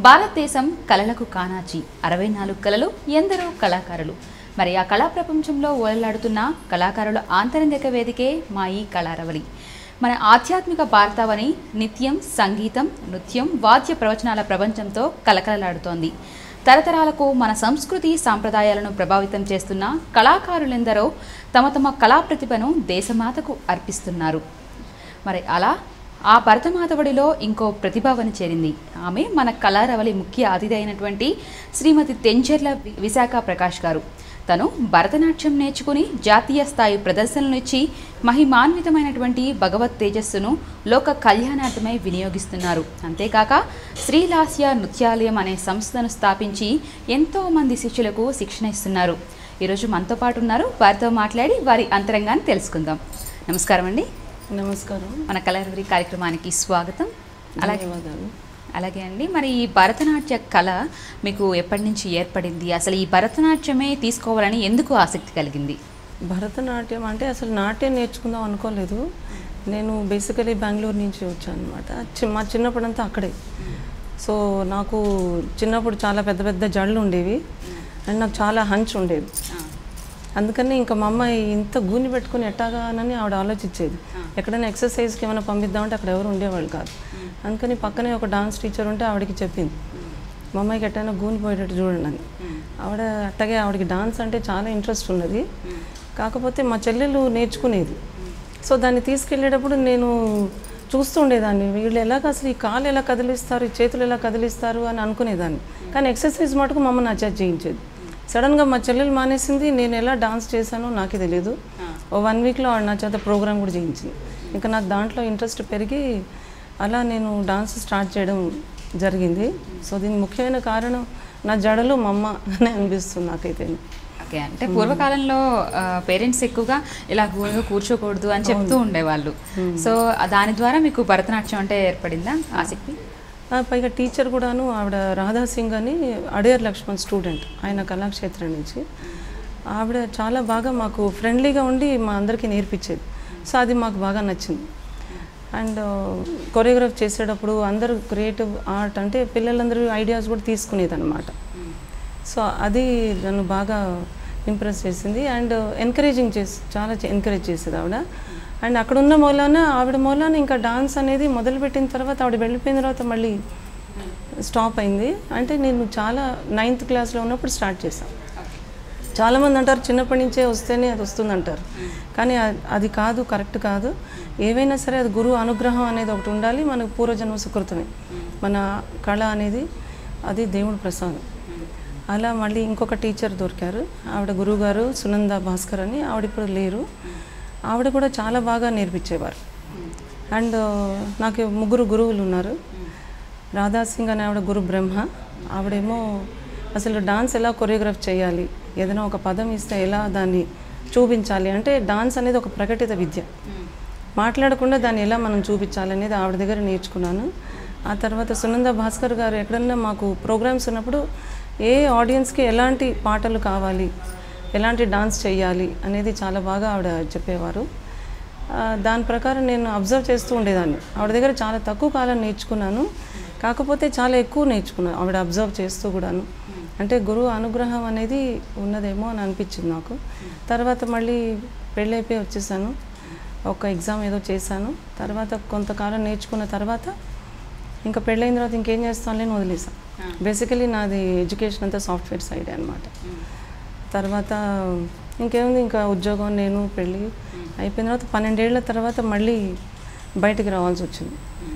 భారతదేశం కళలకు కానాచి అరవై నాలుగు కళలు ఎందరో కళాకారులు మరి ఆ కళా ప్రపంచంలో ఓలలాడుతున్న కళాకారుల ఆంతరంగిక వేదికే మా ఈ కళారవలి మన ఆధ్యాత్మిక భారతావని నిత్యం సంగీతం నృత్యం వాద్య ప్రవచనాల ప్రపంచంతో కలకలలాడుతోంది తరతరాలకు మన సంస్కృతి సాంప్రదాయాలను ప్రభావితం చేస్తున్న కళాకారులెందరో తమ తమ కళా ప్రతిభను దేశమాతకు అర్పిస్తున్నారు మరి అలా ఆ భరతమాతవడిలో ఇంకో ప్రతిభావని చేరింది ఆమె మన కళారవలి ముఖ్య అతిథి అయినటువంటి శ్రీమతి తెంచెర్ల వి- విశాఖ ప్రకాష్ గారు తను భరతనాట్యం నేర్చుకుని జాతీయ స్థాయి ప్రదర్శనలు ఇచ్చి మహిమాన్వితమైనటువంటి భగవత్ తేజస్సును లోక కళ్యాణార్థమై వినియోగిస్తున్నారు అంతేకాక శ్రీలాస్య నృత్యాలయం అనే సంస్థను స్థాపించి ఎంతో మంది శిష్యులకు శిక్షణ ఇస్తున్నారు ఈరోజు మనతో పాటు ఉన్నారు వారితో మాట్లాడి వారి అంతరంగాన్ని తెలుసుకుందాం నమస్కారం అండి నమస్కారం మన కళారవరి కార్యక్రమానికి స్వాగతం అలాగే ధన్యవాదాలు అలాగే అండి మరి ఈ భరతనాట్య కళ మీకు ఎప్పటి నుంచి ఏర్పడింది అసలు ఈ భరతనాట్యమే తీసుకోవాలని ఎందుకు ఆసక్తి కలిగింది భరతనాట్యం అంటే అసలు నాట్యం నేర్చుకుందాం అనుకోలేదు నేను బేసికలీ బెంగళూరు నుంచి వచ్చాను అనమాట మా చిన్నప్పుడంతా అక్కడే సో నాకు చిన్నప్పుడు చాలా పెద్ద పెద్ద జళ్ళు ఉండేవి అండ్ నాకు చాలా హంచ్ ఉండేది అందుకని ఇంకా మా అమ్మ ఇంత గూని పెట్టుకుని ఎట్టాగానని ఆవిడ ఆలోచించేది ఎక్కడైనా ఎక్సర్సైజ్కి ఏమైనా పంపిద్దామంటే అక్కడ ఎవరు ఉండేవాళ్ళు కాదు అందుకని పక్కనే ఒక డాన్స్ టీచర్ ఉంటే ఆవిడకి చెప్పింది మా అమ్మాయికి ఎట్టైనా గూని పోయేటట్టు చూడండి అని ఆవిడ అట్టగే ఆవిడకి డాన్స్ అంటే చాలా ఇంట్రెస్ట్ ఉన్నది కాకపోతే మా చెల్లెలు నేర్చుకునేది సో దాన్ని తీసుకెళ్ళేటప్పుడు నేను చూస్తూ ఉండేదాన్ని వీళ్ళు ఎలాగ అసలు ఈ కాలు ఎలా కదిలిస్తారు ఈ చేతులు ఎలా కదిలిస్తారు అని అనుకునేదాన్ని కానీ ఎక్సర్సైజ్ మటుకు మా అమ్మ నా చేత చేయించేది సడన్గా మా చెల్లెలు మానేసింది నేను ఎలా డాన్స్ చేశానో నాకే తెలియదు ఓ వన్ వీక్లో ఆవిడ నా చేత ప్రోగ్రామ్ కూడా చేయించింది ఇంకా నాకు దాంట్లో ఇంట్రెస్ట్ పెరిగి అలా నేను డాన్స్ స్టార్ట్ చేయడం జరిగింది సో దీనికి ముఖ్యమైన కారణం నా జడలు మా అమ్మ అని అనిపిస్తుంది నాకైతే ఓకే అంటే పూర్వకాలంలో పేరెంట్స్ ఎక్కువగా ఇలా గోరుగా కూర్చోకూడదు అని చెప్తూ ఉండేవాళ్ళు సో ఆ దాని ద్వారా మీకు భరతనాట్యం అంటే ఏర్పడిందా ఆసక్తి ఆ, పైగా టీచర్ కూడాను ఆవిడ రాధా సింగ్ అని అడేర్ లక్ష్మణ్ స్టూడెంట్ ఆయన కళాక్షేత్రం నుంచి ఆవిడ చాలా బాగా మాకు ఫ్రెండ్లీగా ఉండి మా అందరికీ నేర్పించేది సో అది మాకు బాగా నచ్చింది అండ్ కొరియోగ్రాఫ్ చేసేటప్పుడు అందరూ క్రియేటివ్ ఆర్ట్ అంటే పిల్లలందరూ ఐడియాస్ కూడా తీసుకునేది అనమాట సో అది నన్ను బాగా ఇంప్రెస్ చేసింది అండ్ ఎంకరేజింగ్ చేసి చాలా ఎంకరేజ్ చేసేది ఆవిడ అండ్ అక్కడ ఉన్న మూలాన ఆవిడ మూలాన ఇంకా డాన్స్ అనేది మొదలుపెట్టిన తర్వాత ఆవిడ వెళ్ళిపోయిన తర్వాత మళ్ళీ స్టాప్ అయింది అంటే నేను చాలా నైన్త్ క్లాస్లో ఉన్నప్పుడు స్టార్ట్ చేశాను చాలామంది అంటారు చిన్నప్పటి నుంచే వస్తేనే అది వస్తుంది అంటారు కానీ అ- అది కాదు కరెక్ట్ కాదు ఏవైనా సరే అది గురువు అనుగ్రహం అనేది ఒకటి ఉండాలి మనకు పూర్వజన్మ సుకృతమే మన కళ అనేది అది దేవుడి ప్రసాదం అలా మళ్ళీ ఇంకొక టీచర్ దొరికారు ఆవిడ గురువుగారు సునంద భాస్కర్ అని ఆవిడ ఇప్పుడు లేరు ఆవిడ కూడా చాలా బాగా నేర్పించేవారు అండ్ నాకు ముగ్గురు గురువులు ఉన్నారు రాధా సింగ్ అనే ఆవిడ గురు బ్రహ్మ ఆవిడేమో అసలు డాన్స్ ఎలా కొరియోగ్రాఫ్ చేయాలి ఏదైనా ఒక పదం ఇస్తే ఎలా దాన్ని చూపించాలి అంటే డాన్స్ అనేది ఒక ప్రకటిత విద్య మాట్లాడకుండా దాన్ని ఎలా మనం చూపించాలి అనేది ఆవిడ దగ్గర నేర్చుకున్నాను ఆ తర్వాత సునంద భాస్కర్ గారు ఎక్కడన్నా మాకు ప్రోగ్రామ్స్ ఉన్నప్పుడు ఏ ఆడియన్స్కి ఎలాంటి పాటలు కావాలి ఎలాంటి డాన్స్ చేయాలి అనేది చాలా బాగా ఆవిడ చెప్పేవారు ఆ, దాని ప్రకారం నేను అబ్జర్వ్ చేస్తూ ఉండేదాన్ని ఆవిడ దగ్గర చాలా తక్కువ కాలం నేర్చుకున్నాను కాకపోతే చాలా ఎక్కువ నేర్చుకున్నాను ఆవిడ అబ్జర్వ్ చేస్తూ కూడాను అంటే గురువు అనుగ్రహం అనేది ఉన్నదేమో అని అనిపించింది నాకు తర్వాత మళ్ళీ పెళ్ళైపోయి వచ్చేసాను ఒక ఎగ్జామ్ ఏదో చేశాను తర్వాత కొంతకాలం నేర్చుకున్న తర్వాత ఇంకా పెళ్ళైన తర్వాత ఇంకేం చేస్తానులే అని వదిలేసాను బేసికలీ నాది ఎడ్యుకేషన్ అంతా సాఫ్ట్వేర్ సైడ్ అనమాట తర్వాత ఇంకేముంది ఇంకా ఉద్యోగం నేను పెళ్ళి అయిపోయిన తర్వాత పన్నెండేళ్ల తర్వాత మళ్ళీ బయటికి రావాల్సి వచ్చింది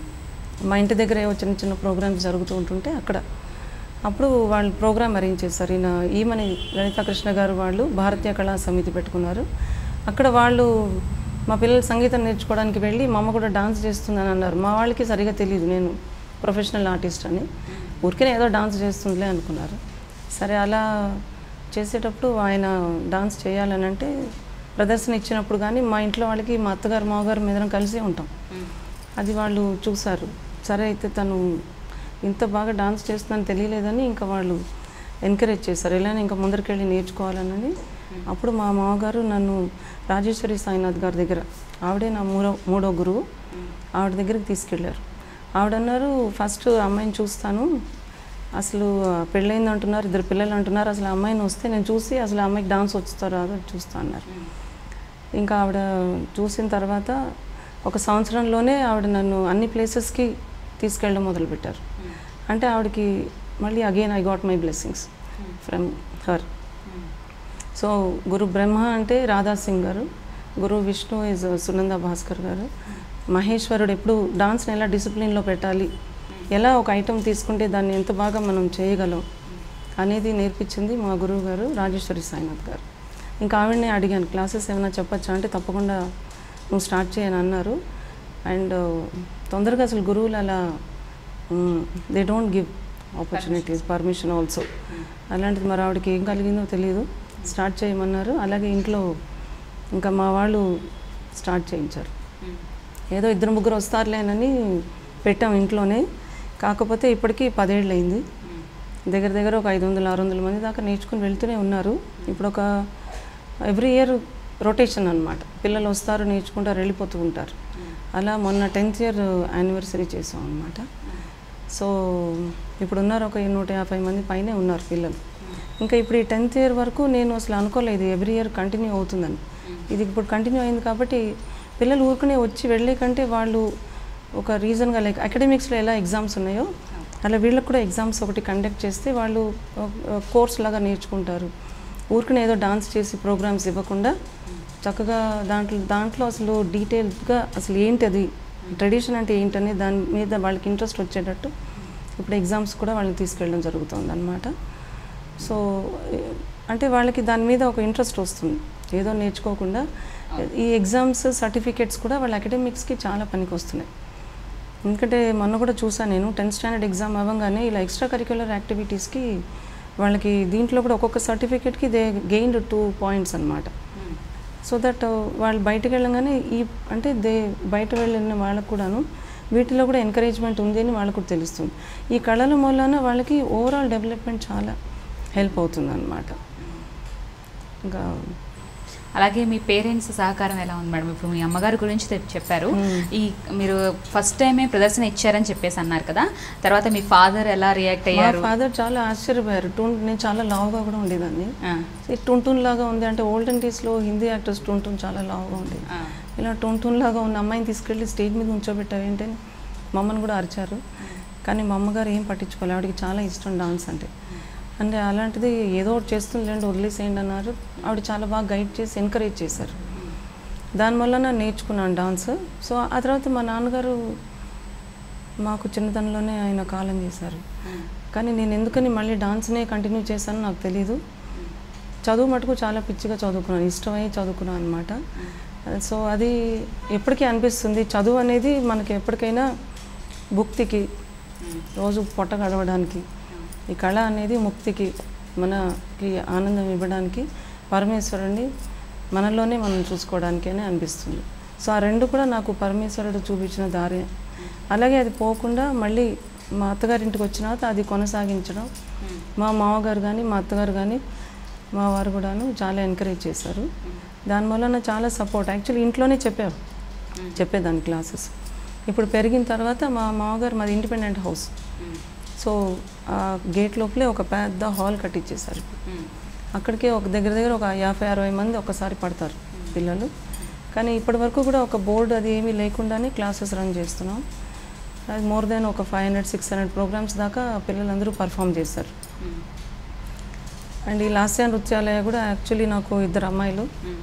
మా ఇంటి దగ్గర ఏవో చిన్న చిన్న ప్రోగ్రామ్స్ జరుగుతూ ఉంటుంటే అక్కడ అప్పుడు వాళ్ళు ప్రోగ్రామ్ అరేంజ్ చేశారు ఈయన ఈమని లలితా కృష్ణ గారు వాళ్ళు భారతీయ కళా సమితి పెట్టుకున్నారు అక్కడ వాళ్ళు మా పిల్లలు సంగీతం నేర్చుకోవడానికి వెళ్ళి మా అమ్మ కూడా డాన్స్ చేస్తుందని అన్నారు మా వాళ్ళకి సరిగా తెలియదు నేను ప్రొఫెషనల్ ఆర్టిస్ట్ అని ఊరికే ఏదో డాన్స్ చేస్తుందిలే అనుకున్నారు సరే అలా చేసేటప్పుడు ఆయన డాన్స్ చేయాలని అంటే ప్రదర్శన ఇచ్చినప్పుడు కానీ మా ఇంట్లో వాళ్ళకి మా అత్తగారు మామగారు మేదరం కలిసే ఉంటాం అది వాళ్ళు చూశారు సరే అయితే తను ఇంత బాగా డాన్స్ చేస్తుందని తెలియలేదని ఇంకా వాళ్ళు ఎంకరేజ్ చేశారు ఇలా ఇంకా ముందరికెళ్ళి నేర్చుకోవాలన్నది అప్పుడు మా మామగారు నన్ను రాజేశ్వరి సాయినాథ్ గారి దగ్గర ఆవిడే నా మూడో మూడో గురువు ఆవిడ దగ్గరికి తీసుకెళ్ళారు ఆవిడ అన్నారు ఫస్ట్ అమ్మాయిని చూస్తాను అసలు ఆ, పెళ్ళయింది అంటున్నారు ఇద్దరు పిల్లలు అంటున్నారు అసలు ఆ అమ్మాయిని వస్తే నేను చూసి అసలు ఆ అమ్మాయికి డాన్స్ వచ్చుతారో అదో చూస్తా అన్నారు ఇంకా ఆవిడ చూసిన తర్వాత ఒక సంవత్సరంలోనే ఆవిడ నన్ను అన్ని ప్లేసెస్కి తీసుకెళ్ళడం మొదలుపెట్టారు అంటే ఆవిడకి మళ్ళీ again I got my blessings from her so guru Brahma అంటే రాధా సింగ్ గారు గురు విష్ణు ఇస్ సునంద భాస్కర్ గారు మహేశ్వరుడు ఎప్పుడు డాన్స్ని ఎలా డిసిప్లిన్లో పెట్టాలి ఎలా ఒక ఐటెం తీసుకుంటే దాన్ని ఎంత బాగా మనం చేయగలం అనేది నేర్పించింది మా గురువు గారు రాజేశ్వరి సాయినాథ్ గారు ఇంకా ఆవిడనే అడిగాను క్లాసెస్ ఏమైనా చెప్పచ్చా అంటే తప్పకుండా నువ్వు స్టార్ట్ చేయని అన్నారు అండ్ తొందరగా అసలు గురువులు అలా they don't give opportunities permission also అలాంటిది మరి ఆవిడకి ఏం కలిగిందో తెలియదు స్టార్ట్ చేయమన్నారు అలాగే ఇంట్లో ఇంకా మా వాళ్ళు స్టార్ట్ చేయించారు ఏదో ఇద్దరు ముగ్గురు వస్తారులేనని పెట్టాం ఇంట్లోనే కాకపోతే ఇప్పటికీ పదేళ్ళు అయింది దగ్గర దగ్గర ఒక ఐదు వందల ఆరు వందల మంది దాకా నేర్చుకుని వెళ్తూనే ఉన్నారు ఇప్పుడు ఒక ఎవ్రీ ఇయర్ రొటేషన్ అనమాట పిల్లలు వస్తారు నేర్చుకుంటారు వెళ్ళిపోతూ ఉంటారు అలా మొన్న టెన్త్ ఇయర్ యానివర్సరీ చేసాం అనమాట సో ఇప్పుడు ఉన్నారు ఒక నూట యాభై మంది పైనే ఉన్నారు పిల్లలు ఇంకా ఇప్పుడు ఈ టెన్త్ ఇయర్ వరకు నేను అసలు అనుకోలేదు ఎవ్రీ ఇయర్ కంటిన్యూ అవుతుందని ఇది ఇప్పుడు కంటిన్యూ అయింది కాబట్టి పిల్లలు ఊరుకునే వచ్చి వెళ్ళే కంటే వాళ్ళు ఒక రీజన్గా లైక్ అకాడమిక్స్లో ఎలా ఎగ్జామ్స్ ఉన్నాయో అలా వీళ్ళకి కూడా ఎగ్జామ్స్ ఒకటి కండక్ట్ చేస్తే వాళ్ళు కోర్స్ లాగా నేర్చుకుంటారు ఊరికనే ఏదో డాన్స్ చేసి ప్రోగ్రామ్స్ ఇవ్వకుండా చక్కగా దాంట్లో దాంట్లో అసలు డీటెయిల్గా అసలు ఏంటి అది ట్రెడిషన్ అంటే ఏంటనే దాని మీద వాళ్ళకి ఇంట్రెస్ట్ వచ్చేటట్టు ఇప్పుడు ఎగ్జామ్స్ కూడా వాళ్ళని తీసుకెళ్ళడం జరుగుతుంది అనమాట సో ఏ- అంటే వాళ్ళకి దాని మీద ఒక ఇంట్రెస్ట్ వస్తుంది ఏదో నేర్చుకోకుండా ఈ ఎగ్జామ్స్ సర్టిఫికేట్స్ కూడా వాళ్ళ అకాడమిక్స్కి చాలా పనికి వస్తున్నాయి ఎందుకంటే మొన్న కూడా చూసాను నేను టెన్త్ స్టాండర్డ్ ఎగ్జామ్ అవ్వగానే ఇలా ఎక్స్ట్రా కరిక్యులర్ యాక్టివిటీస్కి వాళ్ళకి దీంట్లో కూడా ఒక్కొక్క సర్టిఫికేట్కి దే గెయిన్డ్ టూ పాయింట్స్ అనమాట సో దట్ వాళ్ళు బయటకు వెళ్ళగానే ఈ అంటే దే బయట వెళ్ళిన వాళ్ళకు కూడాను వీటిలో కూడా ఎంకరేజ్మెంట్ ఉంది అని వాళ్ళకు కూడా తెలుస్తుంది ఈ కళల మూలాన వాళ్ళకి ఓవరాల్ డెవలప్మెంట్ చాలా హెల్ప్ అవుతుంది అనమాట ఇంకా అలాగే మీ పేరెంట్స్ సహకారం ఎలా ఉంది మేడం ఇప్పుడు మీ అమ్మగారి గురించి తె- చెప్పారు మ్మ్. ఈ మీరు ఫస్ట్ టైమే ప్రదర్శన ఇచ్చారని చెప్పేసి అన్నారు కదా తర్వాత మీ ఫాదర్ ఎలా రియాక్ట్ మా అయ్యారు ఫాదర్ చాలా ఆశ్చర్యపోయారు టూన్ నేను చాలా లావుగా కూడా ఉండేదాన్ని ఆ, ఈ టుంటూన్ లాగా ఉంది అంటే ఓల్డెన్ డేస్లో హిందీ యాక్టర్స్ టుంటూన్ చాలా లావుగా ఉండేది ఆ, ఇలా టుంటూన్ లాగా ఉన్న అమ్మాయిని తీసుకెళ్ళి స్టేజ్ మీద ఉంచోబెట్టావు ఏంటని మమ్మల్ని కూడా అరిచారు కానీ మా అమ్మగారు ఏం పట్టించుకోలేదు ఆవిడకి చాలా ఇష్టం డాన్స్ అంటే అంటే అలాంటిది ఏదో ఒకటి చేస్తుందిలేండి వదిలేసేయండి అన్నారు ఆవిడ చాలా బాగా గైడ్ చేసి ఎంకరేజ్ చేశారు దానివల్ల నేను నేర్చుకున్నాను డాన్స్ సో ఆ తర్వాత మా నాన్నగారు మాకు చిన్నతనంలోనే ఆయన కాలం చేశారు కానీ నేను ఎందుకని మళ్ళీ డాన్స్నే కంటిన్యూ చేశానో నాకు తెలియదు చదువు మటుకు చాలా పిచ్చిగా చదువుకున్నాను ఇష్టమై చదువుకున్నాను అనమాట సో అది ఎప్పటికీ అనిపిస్తుంది చదువు అనేది మనకి ఎప్పటికైనా భుక్తికి రోజు పొట్ట గడవడానికి ఈ కళ అనేది ముక్తికి మనకి ఆనందం ఇవ్వడానికి పరమేశ్వరుడిని మనలోనే మనం చూసుకోవడానికనే అనిపిస్తుంది సో ఆ రెండు కూడా నాకు పరమేశ్వరుడు చూపించిన దారి అలాగే అది పోకుండా మళ్ళీ మా అత్తగారింటికి వచ్చిన తర్వాత అది కొనసాగించడం మా మామగారు కానీ మా అత్తగారు కానీ మా వారు కూడాను చాలా ఎంకరేజ్ చేశారు దాని వలన చాలా సపోర్ట్ యాక్చువల్లీ ఇంట్లోనే చెప్పారు చెప్పేదాన్ని క్లాసెస్ ఇప్పుడు పెరిగిన తర్వాత మా మామగారు మాది ఇండిపెండెంట్ హౌస్ సో ఆ గేట్ లోపలే ఒక పెద్ద హాల్ కట్టించేశారు అక్కడికే ఒక దగ్గర దగ్గర ఒక యాభై అరవై మంది ఒకసారి పడతారు పిల్లలు కానీ ఇప్పటి వరకు కూడా ఒక బోర్డు అది ఏమీ లేకుండానే క్లాసెస్ రన్ చేస్తున్నాం అది మోర్ దెన్ ఒక five hundred six hundred programs దాకా పిల్లలందరూ పర్ఫామ్ చేస్తారు అండ్ ఈ లాస్య నృత్యాలయ కూడా యాక్చువల్లీ నాకు ఇద్దరు అమ్మాయిలు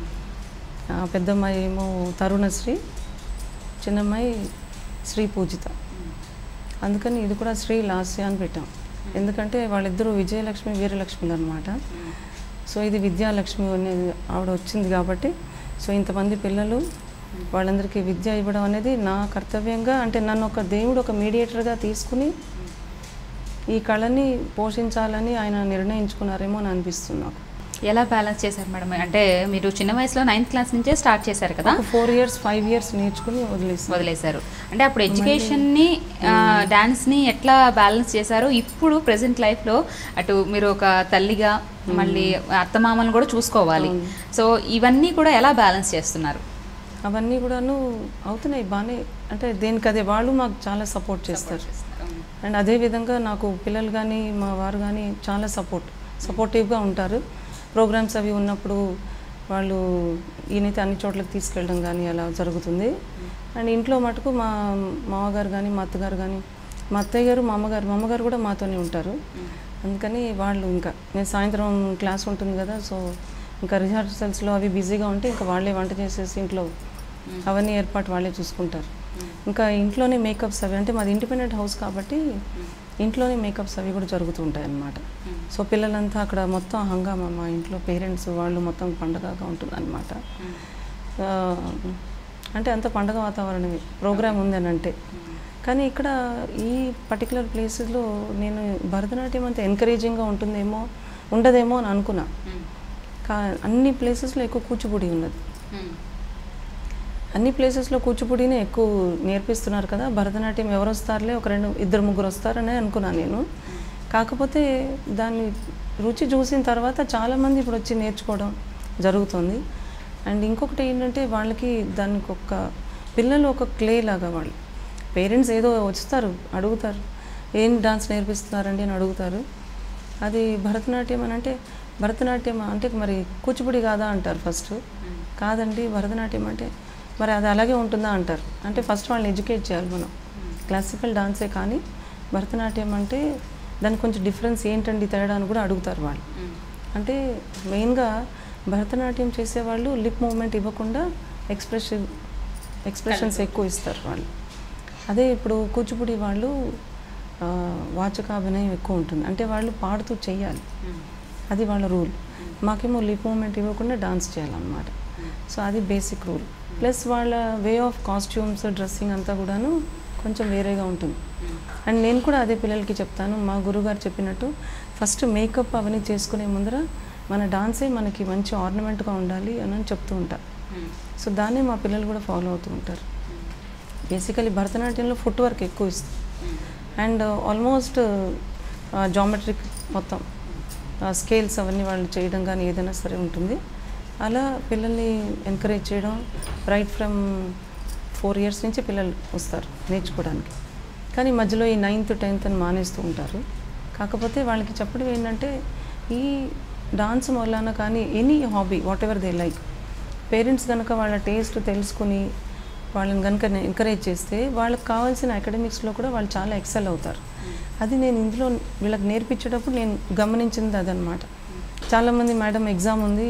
ఆ పెద్దమ్మాయి ఏమో తరుణశ్రీ చిన్నమ్మాయి శ్రీ పూజిత అందుకని ఇది కూడా శ్రీ లాస్య అని పెట్టాం ఎందుకంటే వాళ్ళిద్దరూ విజయలక్ష్మి వీరలక్ష్మిలు అనమాట సో ఇది విద్యాలక్ష్మి అనేది ఆవిడ వచ్చింది కాబట్టి సో ఇంతమంది పిల్లలు వాళ్ళందరికీ విద్య ఇవ్వడం అనేది నా కర్తవ్యంగా అంటే నన్ను ఒక దేవుడు ఒక మీడియేటర్గా తీసుకుని ఈ కళని పోషించాలని ఆయన నిర్ణయించుకున్నారేమో అని అనిపిస్తుంది నాకు ఎలా బ్యాలెన్స్ చేశారు మేడం అంటే మీరు చిన్న వయసులో నైన్త్ క్లాస్ నుంచే స్టార్ట్ చేశారు కదా ఒక ఫోర్ ఇయర్స్ ఫైవ్ ఇయర్స్ నేర్చుకుని వదిలేస్తాను వదిలేశారు అంటే అప్పుడు ఎడ్యుకేషన్ని డాన్స్ని ఎట్లా బ్యాలెన్స్ చేశారు ఇప్పుడు ప్రెసెంట్ లైఫ్లో అటు మీరు ఒక తల్లిగా మళ్ళీ అత్తమామలను కూడా చూసుకోవాలి సో ఇవన్నీ కూడా ఎలా బ్యాలెన్స్ చేస్తున్నారు అవన్నీ కూడాను అవుతున్నాయి బాగానే అంటే దేనికి అదే వాళ్ళు మాకు చాలా సపోర్ట్ చేస్తారు అండ్ అదేవిధంగా నాకు పిల్లలు కానీ మా వారు కానీ చాలా సపోర్ట్ సపోర్టివ్గా ఉంటారు ప్రోగ్రామ్స్ అవి ఉన్నప్పుడు వాళ్ళు ఈయనైతే అన్ని చోట్లకి తీసుకెళ్ళడం కానీ అలా జరుగుతుంది అండ్ ఇంట్లో మటుకు మా మామగారు కానీ మా అత్తగారు కానీ మా అత్తయ్య గారు మా అమ్మగారు మా అమ్మగారు కూడా మాతోనే ఉంటారు అందుకని వాళ్ళు ఇంకా నేను సాయంత్రం క్లాస్ ఉంటుంది కదా సో ఇంకా రిహార్సల్స్లో అవి బిజీగా ఉంటే ఇంకా వాళ్ళే వంట చేసేసి ఇంట్లో అవన్నీ ఏర్పాటు వాళ్ళే చూసుకుంటారు ఇంకా ఇంట్లోనే మేకప్స్ అవి అంటే మాది ఇండిపెండెంట్ హౌస్ కాబట్టి ఇంట్లోనే మేకప్స్ అవి కూడా జరుగుతూ ఉంటాయి అన్నమాట సో పిల్లలంతా అక్కడ మొత్తం హంగామా మా ఇంట్లో పేరెంట్స్ వాళ్ళు మొత్తం పండగగా ఉంటుంది అనమాట అంటే అంత పండగ వాతావరణమే ప్రోగ్రామ్ ఉందని అంటే కానీ ఇక్కడ ఈ పర్టికులర్ ప్లేసెస్లో నేను భరతనాట్యం అంత ఎంకరేజింగ్గా ఉంటుందేమో ఉండదేమో అని అనుకున్నా కా అన్ని ప్లేసెస్లో ఎక్కువ కూచిపూడి ఉన్నది అన్ని ప్లేసెస్లో కూచిపూడినే ఎక్కువ నేర్పిస్తున్నారు కదా భరతనాట్యం ఎవరు వస్తారులే ఒక రెండు ఇద్దరు ముగ్గురు వస్తారనే అనుకున్నాను నేను కాకపోతే దాన్ని రుచి చూసిన తర్వాత చాలామంది ఇప్పుడు వచ్చి నేర్చుకోవడం జరుగుతుంది అండ్ ఇంకొకటి ఏంటంటే వాళ్ళకి దానికి ఒక పిల్లలు ఒక క్లే లాగా వాళ్ళు పేరెంట్స్ ఏదో వస్తారు అడుగుతారు ఏం డాన్స్ నేర్పిస్తున్నారండి అని అడుగుతారు అది భరతనాట్యం అని అంటే భరతనాట్యం అంటే మరి కూచిపూడి కాదా అంటారు ఫస్ట్ కాదండి భరతనాట్యం అంటే మరి అది అలాగే ఉంటుందా అంటారు అంటే ఫస్ట్ వాళ్ళని ఎడ్యుకేట్ చేయాలి మనం క్లాసికల్ డాన్సే కానీ భరతనాట్యం అంటే దానికి కొంచెం డిఫరెన్స్ ఏంటండి తేడా అని కూడా అడుగుతారు వాళ్ళు అంటే మెయిన్గా భరతనాట్యం చేసేవాళ్ళు లిప్ మూమెంట్ ఇవ్వకుండా ఎక్స్ప్రెషన్ ఎక్స్ప్రెషన్స్ ఎక్కువ ఇస్తారు వాళ్ళు అదే ఇప్పుడు కూచిపూడి వాళ్ళు ఆ, వాచకాభినయం ఎక్కువ ఉంటుంది అంటే వాళ్ళు పాడుతూ చెయ్యాలి అది వాళ్ళ రూల్ మాకేమో లిప్ మూమెంట్ ఇవ్వకుండా డాన్స్ చేయాలన్నమాట సో అది బేసిక్ రూల్ ప్లస్ వాళ్ళ వే ఆఫ్ కాస్ట్యూమ్స్ డ్రెస్సింగ్ అంతా కూడాను కొంచెం వేరేగా ఉంటుంది అండ్ నేను కూడా అదే పిల్లలకి చెప్తాను మా గురుగారు చెప్పినట్టు ఫస్ట్ మేకప్ అవన్నీ చేసుకునే ముందర మన డాన్సే మనకి మంచి ఆర్నమెంట్గా ఉండాలి అని అని చెప్తూ ఉంటారు సో దాన్నే మా పిల్లలు కూడా ఫాలో అవుతూ ఉంటారు బేసికలీ భరతనాట్యంలో ఫుట్ వర్క్ ఎక్కువ ఇస్తుంది అండ్ ఆల్మోస్ట్ జామెట్రిక్ మొత్తం స్కేల్స్ అవన్నీ వాళ్ళు చేయడం కానీ ఏదైనా సరే ఉంటుంది అలా పిల్లల్ని ఎంకరేజ్ చేయడం రైట్ ఫ్రమ్ ఫోర్ ఇయర్స్ నుంచి పిల్లలు వస్తారు నేర్చుకోవడానికి కానీ మధ్యలో ఈ నైన్త్ టెన్త్ అని మానేస్తూ ఉంటారు కాకపోతే వాళ్ళకి చెప్పడం ఏంటంటే ఈ డాన్స్ వలన కానీ any hobby whatever they like parents కనుక వాళ్ళ టేస్ట్ తెలుసుకుని వాళ్ళని కనుక ఎంకరేజ్ చేస్తే వాళ్ళకి కావాల్సిన అకాడమిక్స్లో కూడా వాళ్ళు చాలా ఎక్సెల్ అవుతారు అది నేను ఇందులో వీళ్ళకి నేర్పించేటప్పుడు నేను గమనించింది అదనమాట చాలామంది మేడం ఎగ్జామ్ ఉంది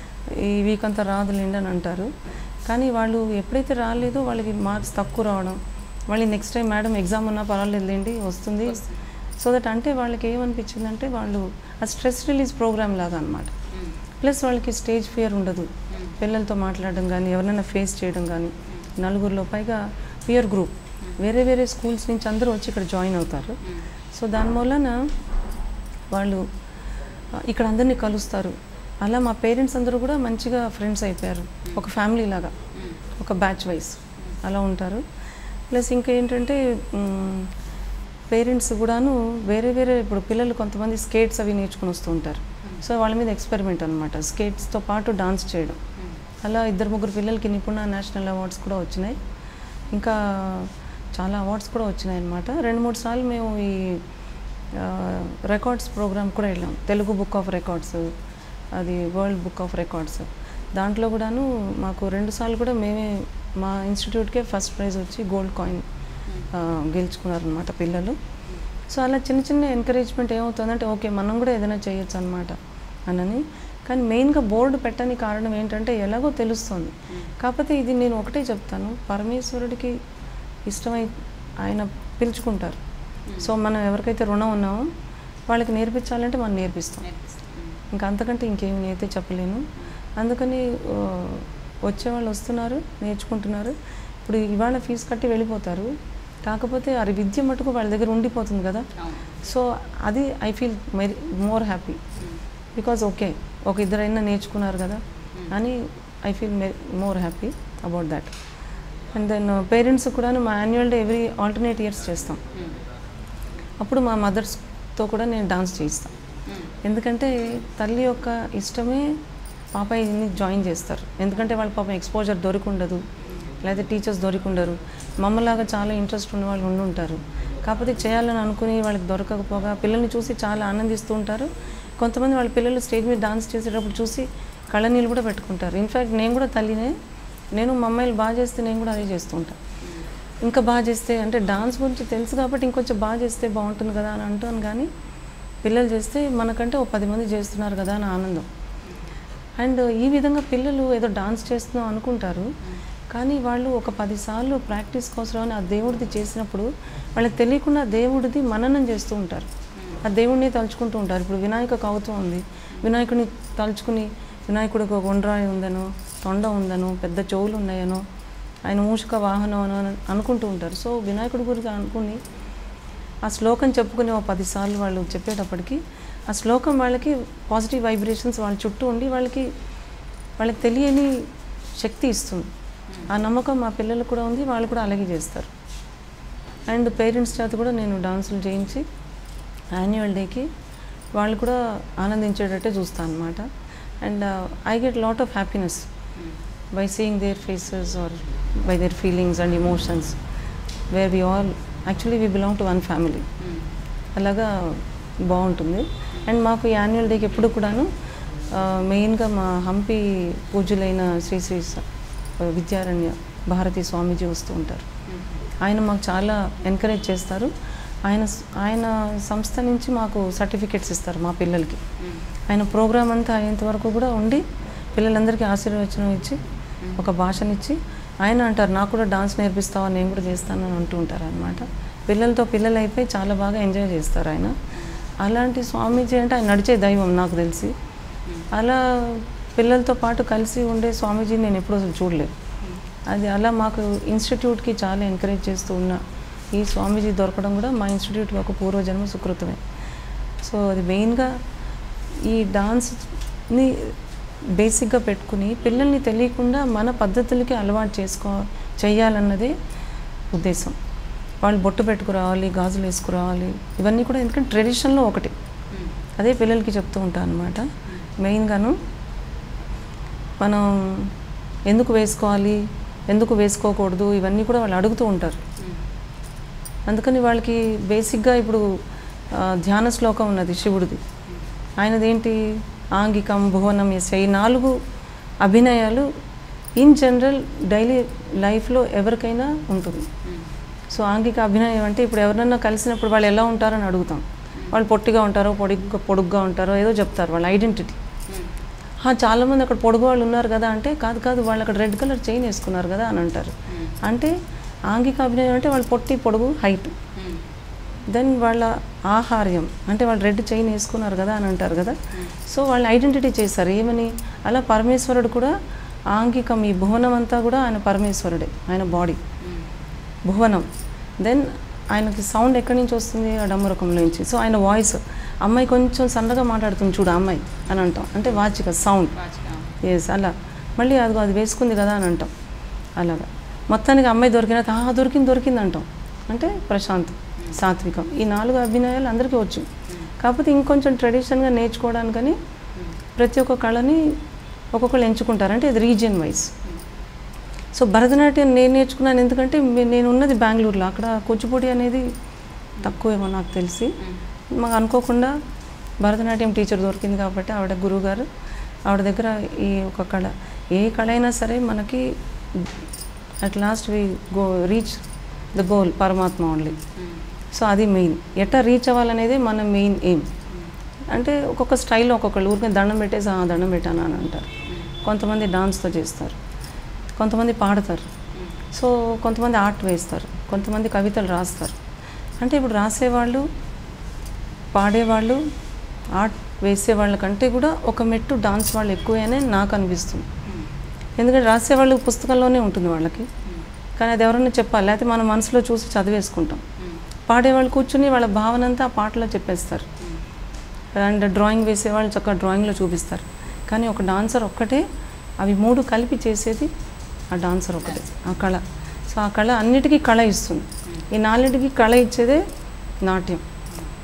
ఈ వీక్ అంతా రాదులేండి అని అంటారు కానీ వాళ్ళు ఎప్పుడైతే రాలేదో వాళ్ళకి మార్క్స్ తక్కువ రావడం మళ్ళీ నెక్స్ట్ టైం మేడం ఎగ్జామ్ ఉన్నా పర్వాలేదులేండి వస్తుంది సో దట్ అంటే వాళ్ళకి ఏమనిపించిందంటే వాళ్ళు ఆ స్ట్రెస్ రిలీజ్ ప్రోగ్రామ్ లాగా అనమాట ప్లస్ వాళ్ళకి స్టేజ్ ఫియర్ ఉండదు పిల్లలతో మాట్లాడడం కానీ ఎవరైనా ఫేస్ చేయడం కానీ నలుగురిలో పైగా పియర్ గ్రూప్ వేరే వేరే స్కూల్స్ నుంచి అందరూ వచ్చి ఇక్కడ జాయిన్ అవుతారు సో దాని వలన వాళ్ళు ఆ, ఇక్కడ అందరినీ కలుస్తారు అలా మా పేరెంట్స్ అందరూ కూడా మంచిగా ఫ్రెండ్స్ అయిపోయారు ఒక ఫ్యామిలీ లాగా ఒక బ్యాచ్ వైజ్ అలా ఉంటారు ప్లస్ ఇంకా ఏంటంటే పేరెంట్స్ కూడాను వేరే వేరే ఇప్పుడు పిల్లలు కొంతమంది స్కేట్స్ అవి నేర్చుకుని వస్తూ ఉంటారు సో వాళ్ళ మీద ఎక్స్పెరిమెంట్ అనమాట స్కేట్స్తో పాటు డాన్స్ చేయడం అలా ఇద్దరు ముగ్గురు పిల్లలకి నిపుణ నేషనల్ అవార్డ్స్ కూడా వచ్చినాయి ఇంకా చాలా అవార్డ్స్ కూడా వచ్చినాయి అనమాట రెండు మూడు సార్లు మేము ఈ రికార్డ్స్ ప్రోగ్రామ్ కూడా వెళ్ళాం తెలుగు బుక్ ఆఫ్ రికార్డ్స్ అది వరల్డ్ బుక్ ఆఫ్ రికార్డ్స్ దాంట్లో కూడాను మాకు రెండు సార్లు కూడా మేమే మా ఇన్స్టిట్యూట్కే ఫస్ట్ ప్రైజ్ వచ్చి గోల్డ్ కాయిన్ గెలుచుకున్నారనమాట పిల్లలు సో అలా చిన్న చిన్న ఎంకరేజ్మెంట్ ఏమవుతుందంటే ఓకే మనం కూడా ఏదైనా చేయొచ్చు అనమాట అనని కానీ మెయిన్గా బోర్డు పెట్టని కారణం ఏంటంటే ఎలాగో తెలుస్తుంది కాకపోతే ఇది నేను ఒకటే చెప్తాను పరమేశ్వరుడికి ఇష్టమై ఆయన పిలుచుకుంటారు సో మనం ఎవరికైతే రుణం ఉన్నామో వాళ్ళకి నేర్పించాలంటే మనం నేర్పిస్తాం ఇంకా అంతకంటే ఇంకేమి నేనైతే చెప్పలేను అందుకని ఆ, వచ్చేవాళ్ళు వస్తున్నారు నేర్చుకుంటున్నారు ఇప్పుడు ఇవాళ ఫీజు కట్టి వెళ్ళిపోతారు కాకపోతే అది విద్య మటుకు వాళ్ళ దగ్గర ఉండిపోతుంది కదా సో అది I feel very more happy because okay ఒక ఇద్దరైనా నేర్చుకున్నారు కదా అని I feel more happy about that and then parents కూడా మా annual day every alternate years చేస్తాం అప్పుడు మా మదర్స్తో కూడా నేను డాన్స్ చేయిస్తాను ఎందుకంటే తల్లి యొక్క ఇష్టమే పాపాయిని జాయిన్ చేస్తారు ఎందుకంటే వాళ్ళ పాపం ఎక్స్పోజర్ దొరికుండదు లేదా టీచర్స్ దొరికుండరు మమ్మలాగా చాలా ఇంట్రెస్ట్ ఉన్న వాళ్ళు ఉండి ఉంటారు కాకపోతే చేయాలని అనుకుని వాళ్ళకి దొరకకపోగా పిల్లల్ని చూసి చాలా ఆనందిస్తూ ఉంటారు కొంతమంది వాళ్ళ పిల్లలు స్టేజ్ మీద డాన్స్ చేసేటప్పుడు చూసి కళ్ళనీళ్ళు కూడా పెట్టుకుంటారు ఇన్ఫ్యాక్ట్ నేను కూడా తల్లినే నేను మా అమ్మాయిలు బాగా చేస్తే నేను కూడా అదే చేస్తూ ఉంటాను ఇంకా బాగా చేస్తే అంటే డాన్స్ గురించి తెలుసు కాబట్టి ఇంకొంచెం బాగా చేస్తే బాగుంటుంది కదా అని అంటాను కానీ పిల్లలు చేస్తే మనకంటే ఓ పది మంది చేస్తున్నారు కదా అని ఆనందం అండ్ ఈ విధంగా పిల్లలు ఏదో డాన్స్ చేస్తున్నాం అనుకుంటారు కానీ వాళ్ళు ఒక పదిసార్లు ప్రాక్టీస్ కోసమని ఆ దేవుడిది చేసినప్పుడు వాళ్ళకి తెలియకుండా దేవుడిది మననం చేస్తూ ఉంటారు ఆ దేవుడిని తలుచుకుంటూ ఉంటారు ఇప్పుడు వినాయక కవుతం ఉంది వినాయకుడిని తలుచుకుని వినాయకుడికి ఒక గుండ్రాయి ఉందనో తొండ ఉందనో పెద్ద చెవులు ఉన్నాయనో ఆయన మూషిక వాహనం అని అనుకుంటూ ఉంటారు సో వినాయకుడి గురించి అనుకుని ఆ శ్లోకం చెప్పుకుని ఒక పదిసార్లు వాళ్ళు చెప్పేటప్పటికి ఆ శ్లోకం వాళ్ళకి పాజిటివ్ వైబ్రేషన్స్ వాళ్ళ చుట్టూ ఉండి వాళ్ళకి వాళ్ళకి తెలియని శక్తి ఇస్తుంది ఆ నమ్మకం మా పిల్లలకు కూడా ఉంది వాళ్ళు కూడా అలాగే చేస్తారు అండ్ పేరెంట్స్ చేత కూడా నేను డాన్సులు చేయించి యాన్యువల్ డేకి వాళ్ళు కూడా ఆనందించేటట్టే చూస్తాను అనమాట and I get lot of happiness by seeing their faces or by their feelings and emotions where we all actually we belong to one family అలాగా బాగుంటుంది అండ్ మాకు యాన్యువల్ డేకి ఎప్పుడు కూడాను మెయిన్గా మా హంపి పూజలైన శ్రీ శ్రీ స- విద్యారణ్య భారతీ స్వామీజీ వస్తూ ఉంటారు ఆయన మాకు చాలా ఎంకరేజ్ చేస్తారు ఆయన స్- ఆయన సంస్థ నుంచి మాకు సర్టిఫికెట్స్ ఇస్తారు మా పిల్లలకి ఆయన ప్రోగ్రామ్ అంతా అయ్యేంత వరకు కూడా ఉండి పిల్లలందరికీ ఆశీర్వచనం ఇచ్చి ఒక భాషనిచ్చి ఆయన అంటారు నాకు కూడా డాన్స్ నేర్పిస్తావా నేను కూడా చేస్తానని అంటూ ఉంటారు అనమాట పిల్లలతో పిల్లలు అయిపోయి చాలా బాగా ఎంజాయ్ చేస్తారు ఆయన అలాంటి స్వామీజీ అంటే ఆయన నడిచే దైవం నాకు తెలిసి అలా పిల్లలతో పాటు కలిసి ఉండే స్వామీజీని నేను ఎప్పుడూ అసలు చూడలేదు అది అలా మాకు ఇన్స్టిట్యూట్కి చాలా ఎంకరేజ్ చేస్తూ ఉన్న ఈ స్వామీజీ దొరకడం కూడా మా ఇన్స్టిట్యూట్కి ఒక పూర్వజన్మ సుకృతమే సో అది మెయిన్గా ఈ డాన్స్ని బేసిక్గా పెట్టుకుని పిల్లల్ని తెలియకుండా మన పద్ధతులకి అలవాటు చేసుకో చేయాలన్నదే ఉద్దేశం వాళ్ళు బొట్టు పెట్టుకురావాలి గాజులు వేసుకురావాలి ఇవన్నీ కూడా ఎందుకంటే ట్రెడిషన్లో ఒకటి అదే పిల్లలకి చెప్తూ ఉంటాను అనమాట మెయిన్గాను మనం ఎందుకు వేసుకోవాలి ఎందుకు వేసుకోకూడదు ఇవన్నీ కూడా వాళ్ళు అడుగుతూ ఉంటారు అందుకని వాళ్ళకి బేసిక్గా ఇప్పుడు ఆ, ధ్యాన శ్లోకం ఉన్నది శివుడిది ఆయనదేంటి ఆంగికం భువనం ఎస్ ఈ నాలుగు అభినయాలు ఇన్ జనరల్ డైలీ లైఫ్లో ఎవరికైనా ఉంటుంది సో ఆంగిక అభినయం అంటే ఇప్పుడు ఎవరినన్నా కలిసినప్పుడు వాళ్ళు ఎలా ఉంటారని అడుగుతాం వాళ్ళు పొట్టిగా ఉంటారో పొడిగ్గా పొడుగ్గా ఉంటారో ఏదో చెప్తారు వాళ్ళ ఐడెంటిటీ "హా, చాలామంది అక్కడ పొడుగు వాళ్ళు ఉన్నారు కదా అంటే కాదు కాదు వాళ్ళు అక్కడ రెడ్ కలర్ చైన్ వేసుకున్నారు కదా అని అంటారు అంటే ఆంగిక అభినయం అంటే వాళ్ళు పొట్టి పొడుగు హైట్ దెన్ వాళ్ళ ఆహార్యం అంటే వాళ్ళు రెడ్ చైన్ వేసుకున్నారు కదా అని అంటారు కదా సో వాళ్ళు ఐడెంటిటీ చేశారు ఏమని అలా పరమేశ్వరుడు కూడా ఆంగికం ఈ భువనం అంతా కూడా ఆయన పరమేశ్వరుడే ఆయన బాడీ భువనం దెన్ ఆయనకి సౌండ్ ఎక్కడి నుంచి వస్తుంది ఆ డమ్మరకంలో నుంచి సో ఆయన వాయిస్ అమ్మాయి కొంచెం సన్నగా మాట్లాడుతుంది చూడు ఆ అమ్మాయి అని అంటాం అంటే వాచిక సౌండ్ ఎస్ అలా మళ్ళీ అదిగో అది వేసుకుంది కదా అని అంటాం అలాగా మొత్తానికి అమ్మాయి దొరికిన ఆ దొరికింది దొరికింది అంటాం అంటే ప్రశాంత్ సాత్వికం ఈ నాలుగు అభినయాలు అందరికీ వచ్చు కాకపోతే ఇంకొంచెం ట్రెడిషన్గా నేర్చుకోవడానికని ప్రతి ఒక్క కళని ఒక్కొక్కరు ఎంచుకుంటారు అంటే ఇది రీజియన్ వైజ్ సో భరతనాట్యం నేను నేర్చుకున్నాను ఎందుకంటే మే- నేను ఉన్నది బెంగళూరులో అక్కడ కూచిపూడి అనేది తక్కువేమో నాకు తెలిసి మాకు అనుకోకుండా భరతనాట్యం టీచర్ దొరికింది కాబట్టి ఆవిడ గురువుగారు ఆవిడ దగ్గర ఈ ఒక కళ ఏ కళ అయినా సరే మనకి at last we go reach the goal పరమాత్మ ఓన్లీ సో అది మెయిన్ ఎట్లా రీచ్ అవ్వాలనేదే మన మెయిన్ ఎయిమ్ అంటే ఒక్కొక్క స్టైల్లో ఒక్కొక్కళ్ళు ఊరికే దండం పెట్టేసి "ఆ, దండం పెట్టాను అని అంటారు కొంతమంది డాన్స్తో చేస్తారు కొంతమంది పాడతారు సో కొంతమంది ఆర్ట్ వేస్తారు కొంతమంది కవితలు రాస్తారు అంటే ఇప్పుడు రాసేవాళ్ళు పాడేవాళ్ళు ఆర్ట్ వేసే వాళ్ళ కంటే కూడా ఒక మెట్టు డాన్స్ వాళ్ళు ఎక్కువనే నాకు అనిపిస్తుంది ఎందుకంటే రాసేవాళ్ళు పుస్తకంలోనే ఉంటుంది వాళ్ళకి కానీ అది ఎవరైనా చెప్పాలి లేకపోతే మన మనసులో చూసి చదివేసుకుంటాం పాడేవాళ్ళు కూర్చుని వాళ్ళ భావన అంతా ఆ పాటలో చెప్పేస్తారు అండ్ డ్రాయింగ్ వేసేవాళ్ళు చక్కగా డ్రాయింగ్లో చూపిస్తారు కానీ ఒక డాన్సర్ ఒక్కటే అవి మూడు కలిపి చేసేది ఆ డాన్సర్ ఒకటే ఆ కళ సో ఆ కళ అన్నిటికీ కళ ఇస్తుంది ఈ నాలుగింటికి కళ ఇచ్చేదే నాట్యం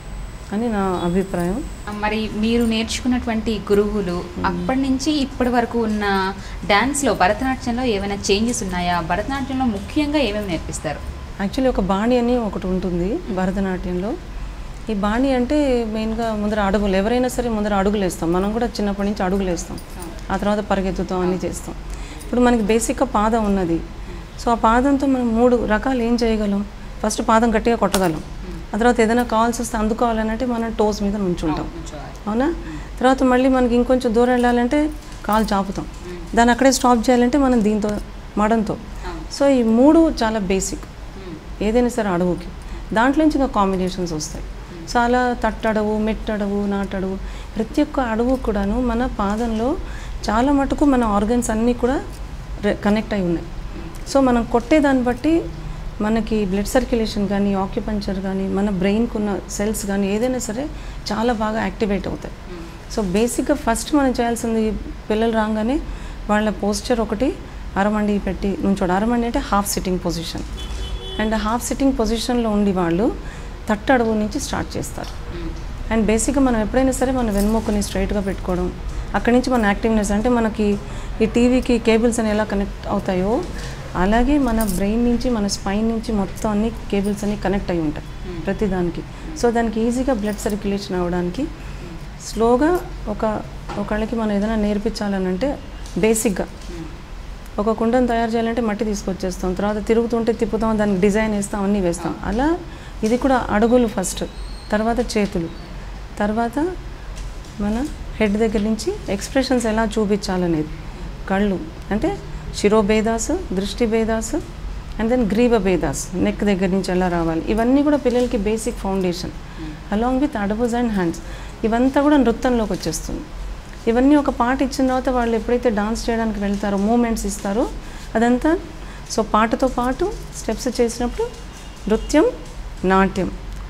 అని నా అభిప్రాయం మరి మీరు నేర్చుకున్నటువంటి గురువులు అప్పటి నుంచి ఇప్పటి వరకు ఉన్న డాన్స్లో భరతనాట్యంలో ఏమైనా చేంజెస్ ఉన్నాయా భరతనాట్యంలో ముఖ్యంగా ఏమేమి నేర్పిస్తారు యాక్చువల్లీ ఒక బాణి అని ఒకటి ఉంటుంది భరతనాట్యంలో ఈ బాణి అంటే మెయిన్గా ముందర అడుగులు ఎవరైనా సరే ముందర అడుగులు వేస్తాం మనం కూడా చిన్నప్పటి నుంచి అడుగులు వేస్తాం ఆ తర్వాత పరిగెత్తుతాం అన్నీ చేస్తాం ఇప్పుడు మనకి బేసిక్గా పాదం ఉన్నది సో ఆ పాదంతో మనం మూడు రకాలు ఏం చేయగలం ఫస్ట్ పాదం గట్టిగా కొట్టగలం ఆ తర్వాత ఏదైనా కావాల్సి వస్తే అందుకోవాలంటే మనం టోస్ మీద నుంచుంటాం అవునా తర్వాత మళ్ళీ మనకి ఇంకొంచెం దూరం వెళ్ళాలంటే కాలు చాపుతాం దాన్ని అక్కడే స్టాప్ చేయాలంటే మనం దీంతో మడంతో సో ఈ మూడు చాలా బేసిక్ ఏదైనా సరే అడవుకి దాంట్లో నుంచి ఇంకా కాంబినేషన్స్ వస్తాయి సో అలా తట్టడవు మెట్టడవు నాటడవు ప్రతి ఒక్క అడవు కూడాను మన పాదంలో చాలా మటుకు మన ఆర్గన్స్ అన్నీ కూడా కనెక్ట్ అయి ఉన్నాయి సో మనం కొట్టే దాన్ని బట్టి మనకి బ్లడ్ సర్క్యులేషన్ కానీ ఆక్యుపంచర్ కానీ మన బ్రెయిన్కి ఉన్న సెల్స్ కానీ ఏదైనా సరే చాలా బాగా యాక్టివేట్ అవుతాయి సో బేసిక్గా ఫస్ట్ మనం చేయాల్సింది పిల్లలు రాగానే వాళ్ళ పోస్చర్ ఒకటి అరమండి పెట్టి నుంచోడు అరమండి అంటే half sitting position and half sitting పొజిషన్లో ఉండి వాళ్ళు తట్టడుగు నుంచి స్టార్ట్ చేస్తారు అండ్ బేసిక్గా మనం ఎప్పుడైనా సరే మన వెన్నుముక్కని స్ట్రైట్గా పెట్టుకోవడం అక్కడి నుంచి మన యాక్టివ్నెస్ అంటే మనకి ఈ టీవీకి కేబుల్స్ అని ఎలా కనెక్ట్ అవుతాయో అలాగే మన బ్రెయిన్ నుంచి మన స్పైన్ నుంచి మొత్తం అన్ని కేబుల్స్ అన్ని కనెక్ట్ అయి ఉంటాయి ప్రతి దానికి సో దానికి ఈజీగా బ్లడ్ సర్క్యులేషన్ అవ్వడానికి స్లోగా ఒక ఒకళ్ళకి మనం ఏదైనా నేర్పించాలని అంటే బేసిక్గా ఒక కుండను తయారు చేయాలంటే మట్టి తీసుకొచ్చేస్తాం తర్వాత తిరుగుతుంటే తిప్పుతాం దానికి డిజైన్ వేస్తాం అన్నీ వేస్తాం అలా ఇది కూడా అడుగులు ఫస్ట్ తర్వాత చేతులు తర్వాత మన హెడ్ దగ్గర నుంచి ఎక్స్ప్రెషన్స్ ఎలా చూపించాలనేది కళ్ళు అంటే శిరోభేదాస్ దృష్టి భేదాస్ అండ్ దెన్ గ్రీవ భేదాస్ నెక్ దగ్గర నుంచి ఎలా రావాలి ఇవన్నీ కూడా పిల్లలకి బేసిక్ ఫౌండేషన్ అలాంగ్ విత్ అడబుస్ అండ్ హ్యాండ్స్ ఇవంతా కూడా నృత్యంలోకి వచ్చేస్తుంది ఇవన్నీ ఒక పాట ఇచ్చిన తర్వాత వాళ్ళు ఎప్పుడైతే డాన్స్ చేయడానికి వెళ్తారో మూమెంట్స్ ఇస్తారో అదంతా సో పాటతో పాటు స్టెప్స్ చేసినప్పుడు నృత్యం నాట్యం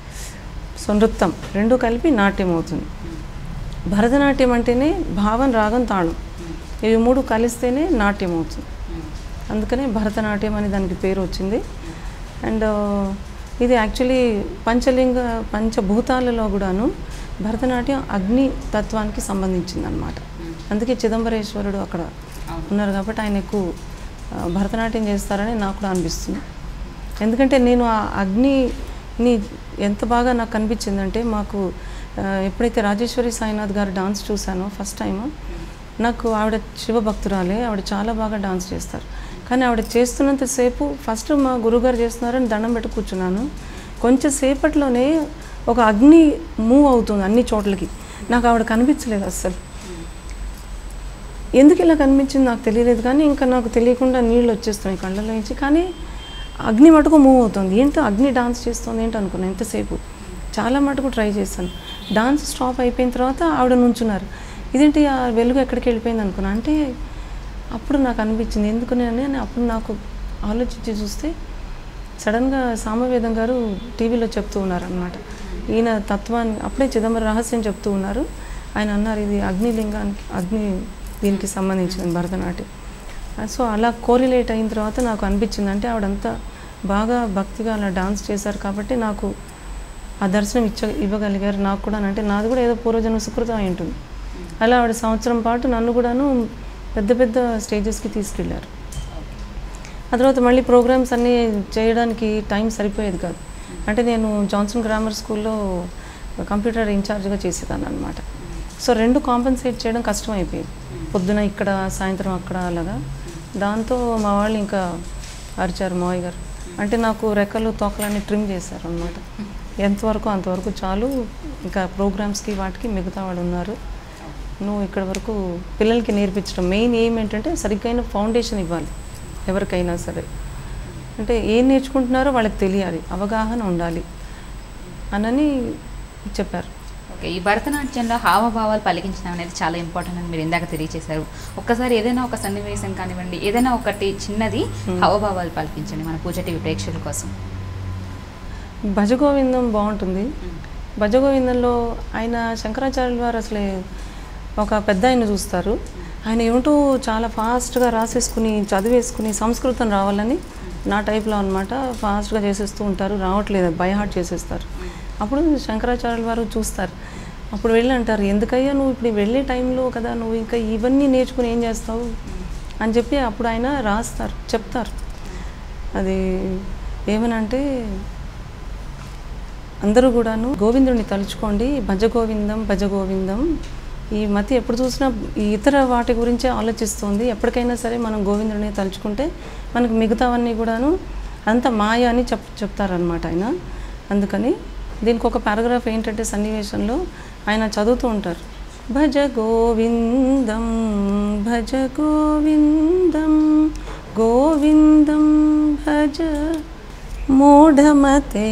సో నృత్యం రెండు కలిపి నాట్యం అవుతుంది భరతనాట్యం అంటేనే భావం రాగం తాళం ఇవి మూడు కలిస్తేనే నాట్యం అవుతుంది అందుకనే భరతనాట్యం అని దానికి పేరు వచ్చింది అండ్ ఇది యాక్చువల్లీ పంచలింగ పంచభూతాలలో కూడాను భరతనాట్యం అగ్ని తత్వానికి సంబంధించింది అనమాట అందుకే చిదంబరేశ్వరుడు అక్కడ ఉన్నారు కాబట్టి ఆయన ఎక్కువ ఆ, భరతనాట్యం చేస్తారని నాకు కూడా అనిపిస్తుంది ఎందుకంటే నేను ఆ అగ్నిని ఎంత బాగా నాకు కనిపించిందంటే మాకు ఆ, ఎప్పుడైతే రాజేశ్వరి సాయినాథ్ గారు డాన్స్ చూశానో ఫస్ట్ టైం నాకు ఆవిడ శివభక్తురాలే ఆవిడ చాలా బాగా డాన్స్ చేస్తారు కానీ ఆవిడ చేస్తున్నంతసేపు ఫస్ట్ మా గురుగారు చేస్తున్నారని దండం పెట్టి కూర్చున్నాను కొంచెం సేపట్లోనే ఒక అగ్ని మూవ్ అవుతుంది అన్ని చోట్లకి నాకు ఆవిడ కనిపించలేదు అస్సలు ఎందుకు ఇలా కనిపించింది నాకు తెలియలేదు కానీ ఇంకా నాకు తెలియకుండా నీళ్ళు వచ్చేస్తున్నాయి కళ్ళలో నుంచి కానీ అగ్ని మటుకు మూవ్ అవుతుంది ఏంటో అగ్ని డాన్స్ చేస్తుంది ఏంటో అనుకున్నాను ఎంతసేపు చాలా మటుకు ట్రై చేశాను డాన్స్ స్టాప్ అయిపోయిన తర్వాత ఆవిడ నుంచున్నారు ఇదేంటి ఆ వెలుగు ఎక్కడికి వెళ్ళిపోయింది అనుకున్నా అంటే అప్పుడు నాకు అనిపించింది ఎందుకు నేను అప్పుడు నాకు ఆలోచించి చూస్తే సడన్గా సామవేదం గారు టీవీలో చెప్తూ ఉన్నారు అనమాట ఈయన తత్వాన్ని అప్పుడే చిదంబరం రహస్యం చెప్తూ ఉన్నారు ఆయన అన్నారు ఇది అగ్నిలింగానికి అగ్ని దీనికి సంబంధించింది భరతనాట్యం సో అలా కోరిలేట్ అయిన తర్వాత నాకు అనిపించింది అంటే ఆవిడంతా బాగా భక్తిగా అలా డాన్స్ చేశారు కాబట్టి నాకు ఆ దర్శనం ఇచ్చ ఇవ్వగలిగారు నాకు కూడా అంటే నాది కూడా ఏదో పూర్వజన్మ సుకృతం అయి ఉంటుంది అలా ఆవిడ సంవత్సరం పాటు నన్ను కూడాను పెద్ద పెద్ద స్టేజెస్కి తీసుకెళ్ళారు ఆ తర్వాత మళ్ళీ ప్రోగ్రామ్స్ అన్నీ చేయడానికి టైం సరిపోయేది కాదు అంటే నేను జాన్సన్ గ్రామర్ స్కూల్లో కంప్యూటర్ ఇన్ఛార్జ్గా చేసేదాన్ని అనమాట సో రెండు కాంపెన్సేట్ చేయడం కష్టం అయిపోయేది పొద్దున ఇక్కడ సాయంత్రం అక్కడ అలాగా దాంతో మా వాళ్ళు ఇంకా అరిచారు మావయ్య గారు అంటే నాకు రెక్కలు తోకలన్నీ ట్రిమ్ చేశారు అనమాట ఎంతవరకు అంతవరకు చాలు ఇంకా ప్రోగ్రామ్స్కి వాటికి మిగతా వాడు ఉన్నారు నువ్వు ఇక్కడ వరకు పిల్లలకి నేర్పించడం మెయిన్ ఏం ఏంటంటే సరిగ్గైన ఫౌండేషన్ ఇవ్వాలి ఎవరికైనా సరే అంటే ఏం నేర్చుకుంటున్నారో వాళ్ళకి తెలియాలి అవగాహన ఉండాలి అనని చెప్పారు ఓకే ఈ భరతనాట్యంలో హావభావాలు పలికించడం అనేది చాలా ఇంపార్టెంట్ అని మీరు ఇందాక తెలియజేశారు ఒక్కసారి ఏదైనా ఒక సన్నివేశం కానివ్వండి ఏదైనా ఒకటి చిన్నది హావభావాలు పలికించండి మన పూజ టీవీ ప్రేక్షకుల కోసం భజగోవిందం బాగుంటుంది భజగోవిందంలో ఆయన శంకరాచార్యుల వారు అసలే ఒక పెద్ద ఆయన చూస్తారు ఆయన ఏమిటో చాలా ఫాస్ట్గా రాసేసుకుని చదివేసుకుని సంస్కృతం రావాలని నా టైప్లో అనమాట ఫాస్ట్గా చేసేస్తూ ఉంటారు రావట్లేదు బై హార్ట్ చేసేస్తారు అప్పుడు శంకరాచార్యుల వారు చూస్తారు అప్పుడు వెళ్ళి అంటారు ఎందుకయ్యా నువ్వు ఇప్పుడు వెళ్ళే టైంలో కదా నువ్వు ఇంకా ఇవన్నీ నేర్చుకుని ఏం చేస్తావు అని చెప్పి అప్పుడు ఆయన రాస్తారు చెప్తారు అది ఏమనంటే అందరూ కూడాను గోవిందుడిని తలుచుకోండి భజ గోవిందం భజ గోవిందం ఈ మతి ఎప్పుడు చూసినా ఈ ఇతర వాటి గురించే ఆలోచిస్తుంది ఎప్పటికైనా సరే మనం గోవిందుడిని తలుచుకుంటే మనకు మిగతావన్నీ కూడాను అంత మాయ అని చెప్ చెప్తారనమాట ఆయన అందుకని దీనికి ఒక పారాగ్రాఫ్ ఏంటంటే సన్నివేశంలో ఆయన చదువుతూ ఉంటారు భజ గోవిందం భజ గోవిందం గోవిందం భజ మూఢమతే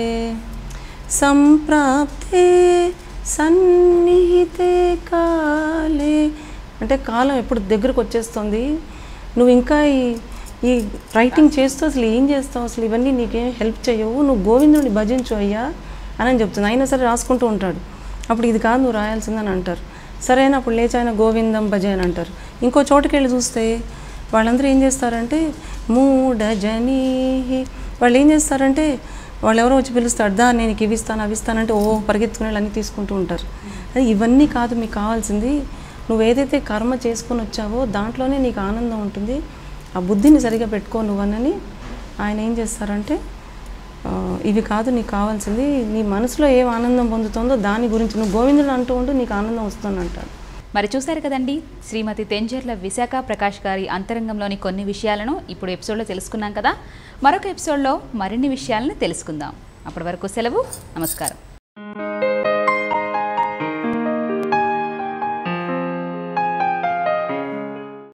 సంప్రాప్తే సన్నిహితే కాలే అంటే కాలం ఎప్పుడు దగ్గరకు వచ్చేస్తుంది నువ్వు ఇంకా ఈ ఈ రైటింగ్ చేస్తూ అసలు ఏం చేస్తావు అసలు ఇవన్నీ నీకేం హెల్ప్ చేయవు నువ్వు గోవిందుడిని భజించు అయ్యా అని చెప్తుంది అయినా సరే రాసుకుంటూ ఉంటాడు అప్పుడు ఇది కాదు నువ్వు రాయాల్సిందని అంటారు సరైన అప్పుడు లేచి ఆయన గోవిందం భజ అని అంటారు ఇంకో చోటుకి వెళ్ళి చూస్తే వాళ్ళందరూ ఏం చేస్తారంటే మూఢజనీ వాళ్ళు ఏం చేస్తారంటే వాళ్ళు ఎవరో వచ్చి పిలుస్తాడు దా నేను నీకు ఇవి ఇస్తాను అవి ఇస్తానంటే ఓ పరిగెత్తుకుని వెళ్ళి అన్నీ తీసుకుంటూ ఉంటారు అది ఇవన్నీ కాదు మీకు కావాల్సింది నువ్వు ఏదైతే కర్మ చేసుకొని వచ్చావో దాంట్లోనే నీకు ఆనందం ఉంటుంది ఆ బుద్ధిని సరిగా పెట్టుకో నువ్వనని ఆయన ఏం చేస్తారంటే ఆ, ఇవి కాదు నీకు కావాల్సింది నీ మనసులో ఏం ఆనందం పొందుతుందో దాని గురించి నువ్వు గోవిందుడు అంటూ ఉంటూ నీకు ఆనందం వస్తుంది అంటాడు మరి చూశారు కదండి శ్రీమతి తెంజర్ల విశాఖ ప్రకాష్ గారి అంతరంగంలోని కొన్ని విషయాలను ఇప్పుడు ఎపిసోడ్లో తెలుసుకున్నాం కదా మరొక ఎపిసోడ్లో మరిన్ని విషయాలను తెలుసుకుందాం అప్పటి వరకు సెలవు నమస్కారం